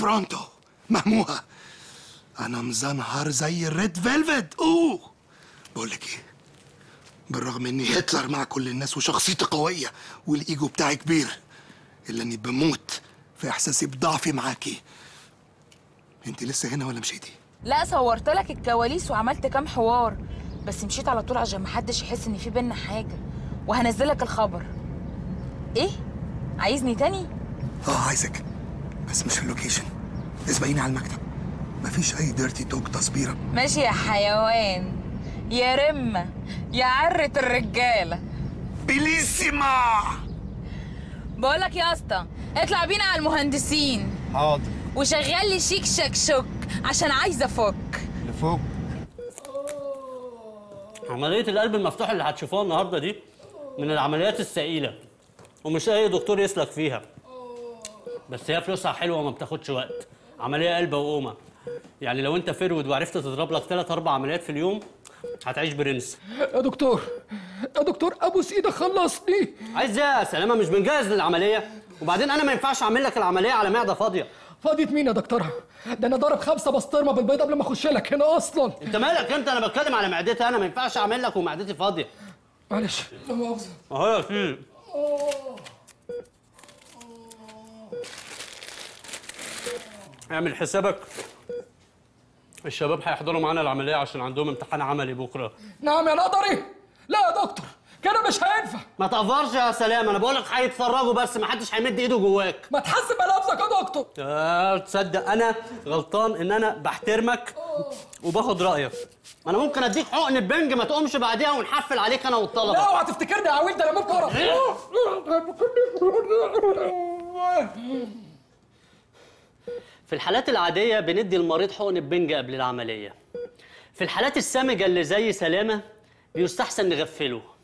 فرونتو مهموها انا مزنهر زي الريد فيلفت اوه بقول لك ايه بالرغم اني هتلر مع كل الناس وشخصيتي قويه والايجو بتاعي كبير الا اني بموت في احساسي بضعفي معاكي انت لسه هنا ولا مشيتي لا صورت لك الكواليس وعملت كام حوار بس مشيت على طول عشان محدش يحس ان في بينا حاجه وهنزلك الخبر ايه عايزني تاني اه عايزك بس مش في اللوكيشن اسبقيني على المكتب مفيش اي ديرتي توك تصبيره ماشي يا حيوان يا رمه يا عرة الرجاله بليسيما بقولك يا اسطى اطلع بينا على المهندسين حاضر وشغل لي شيك شك شك عشان عايزه افك لفوق عملية القلب المفتوح اللي هتشوفوها النهاردة دي من العمليات الثقيلة ومش أي دكتور يسلك فيها بس هي فلوسها حلوة وما بتاخدش وقت عملية قلب وقومة يعني لو أنت فرود وعرفت تضرب لك ثلاث أربع عمليات في اليوم هتعيش برنس يا دكتور يا دكتور ابوس ايدك خلصني عايز إيه يا سلامة مش بنجهز للعملية وبعدين أنا ما ينفعش أعمل لك العملية على معدة فاضية فاضية مين يا دكتورة ده انا ضارب خمسة بسطرمة بالبيض قبل ما اخش لك هنا اصلا أنت مالك أنت أنا بتكلم على معدتي أنا ما ينفعش أعمل لك ومعدتي فاضية معلش لا مؤاخذة أهو يا سيدي اعمل حسابك الشباب هيحضروا معانا العملية عشان عندهم امتحان عملي بكرة نعم يا نقدري لا يا دكتور كده مش هينفع ما تقفرش يا سلام انا بقولك هيتفرجوا بس ما حدش هيمد ايده جواك ما تحسب بنفسك يا دكتور آه تصدق انا غلطان ان انا بحترمك وباخد رايك انا ممكن اديك حقن البنج ما تقومش بعديها ونحفل عليك انا لا والطلبه اوعى تفتكرني يا عويل ده انا ممكن اروح في الحالات العاديه بندي المريض حقن البنج قبل العمليه في الحالات السامجه اللي زي سلامه بيستحسن نغفله